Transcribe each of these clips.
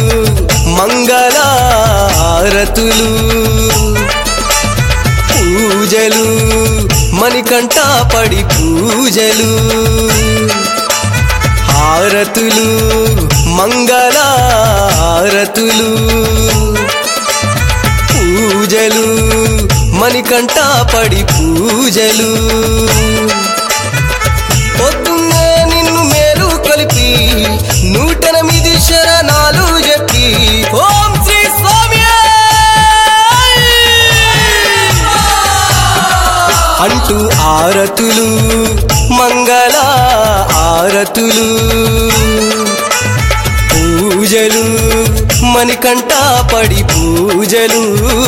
మంగళారతులు పూజలు మణికంఠ పడి పూజలు హారతులు మంగళారతులు పూజలు మణికంఠ పడి పూజలు పొద్దున్నే నిన్ను మేలు కలిపి నూటెనిమిది శరణాలు చెప్పి ఓం శ్రీ స్వామి అంటూ ఆరతులు మంగళ ఆరతులు పూజలు మణికంఠ పడి పూజలు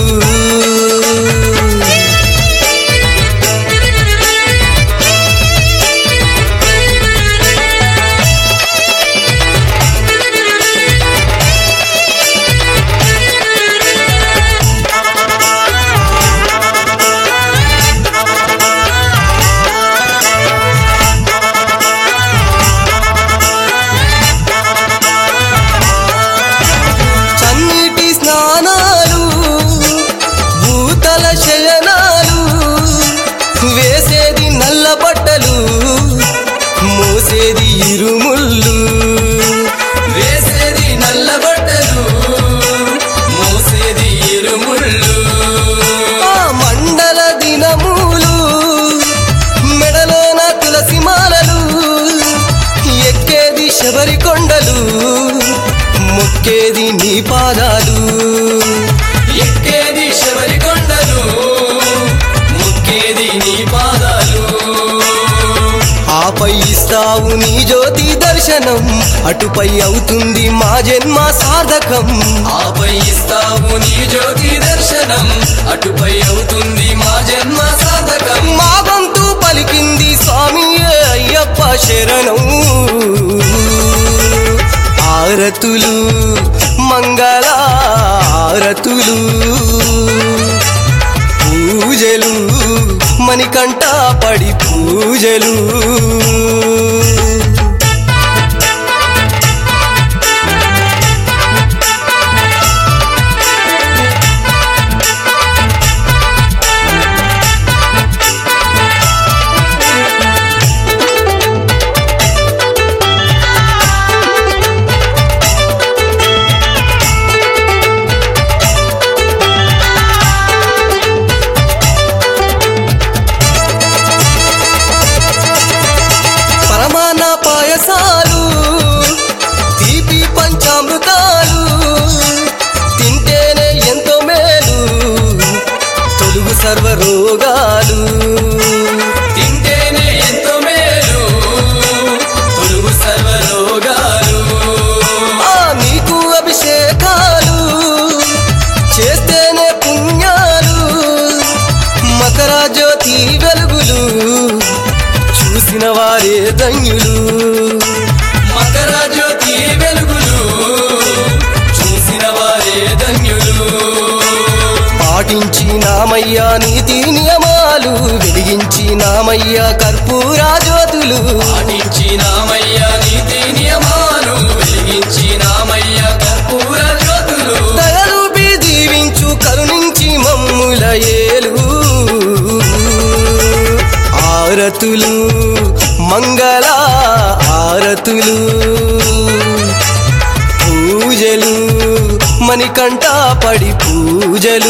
చన్నీటి స్నానాలు భూతల శయనాలు వేసేది నల్ల బట్టలు మోసేది ఇరుముళ్ళు వేసేది నల్ల బట్టలు మోసేది ఇరుముళ్ళు ఆ మండల దినములు మెడలోన తులసి మాలలు ఎక్కేది శబరి కొండలు మొక్కేది నీ పాదాలు ఎక్కేది శబరి కొండలు మొక్కేది నీ పాదాలు ఆపై ఇస్తావు నీ జ్యోతి దర్శనం అటుపై అవుతుంది మా జన్మ సార్థకం ఆపై ఇస్తావు నీ జ్యోతి దర్శనం అటుపై అవుతుంది మా జన్మ సార్థకం మా గొంతు పలికింది స్వామి అయ్యప్ప శరణం ఆరతులు మంగళ ఆరతులు పూజలు మణికంఠ పడి పూజలు పరమాన్న పాయసాలు తీపి పంచామృతాలు తింటేనే ఎంతో మేలు తొలుగు సర్వ రోగాలు తింటేనే ఎంతో మేలు తొలుగు సర్వ రోగాలు ఆ నీకు అభిషేకాలు చేస్తేనే పుణ్యాలు మకర జ్యోతి వెలుగులు చూసిన వారే ధన్యులు మకర జ్యోతి వెలుగులు చూసిన వారే ధన్యులు పాటించి నామయ్య నీతి నియమాలు వెలిగించి నామయ్య కర్పూర జ్యోతులు పాటించి నామయ్య నీతి నియమాలు వెలిగించి నామయ్య కర్పూర జ్యోతులు దయరూపి దీవించు కరుణించి మమ్ముల ఏలు ఆరతులు మంగళ ఆరతులు పూజలు మణికంఠ పడి పూజలు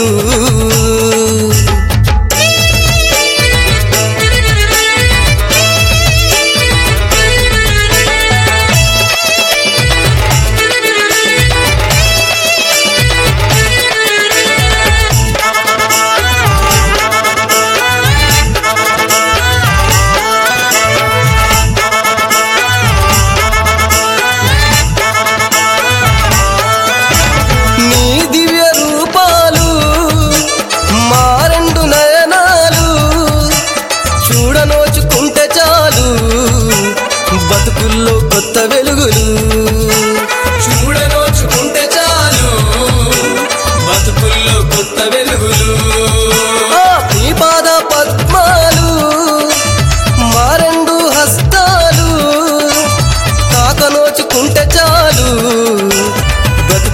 నీ దివ్య రూపాలు మా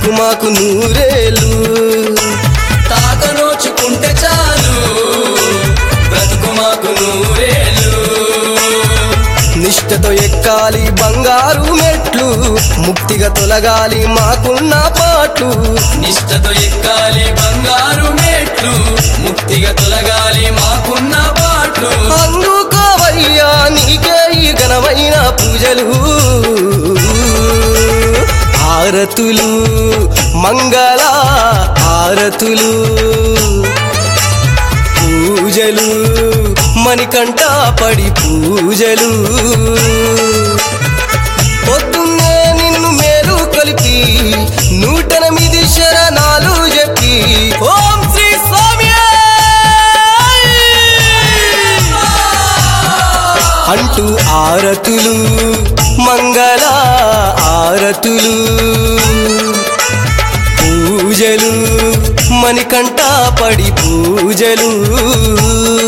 బ్రతుకు మాకు నూరేలు తాత నోచుకుంటే చాలు బ్రతుకు మాకు నూరేళ్ళు నిష్టతో ఎక్కాలి బంగారు మెట్లు ముక్తిగా తొలగాలి మాకున్న పాట్లు నిష్టతో ఎక్కాలి బంగారు మేట్లు ముక్తిగా తొలగాలి మాకున్న పాటలు అందుకోవయ్యా నీకే ఈ ఘనమైన పూజలు ఆరతులు మంగళ ఆరతులు పూజలు మణికంఠ పడి పూజలు పొద్దున్నే నిన్ను మేలు కలిపి నూటెనిమిది శరణాలు చెప్పి ఓం శ్రీ స్వామి అంటూ ఆరతులు మంగళ ఆరతులు పూజలు మణికంఠ పడి పూజలు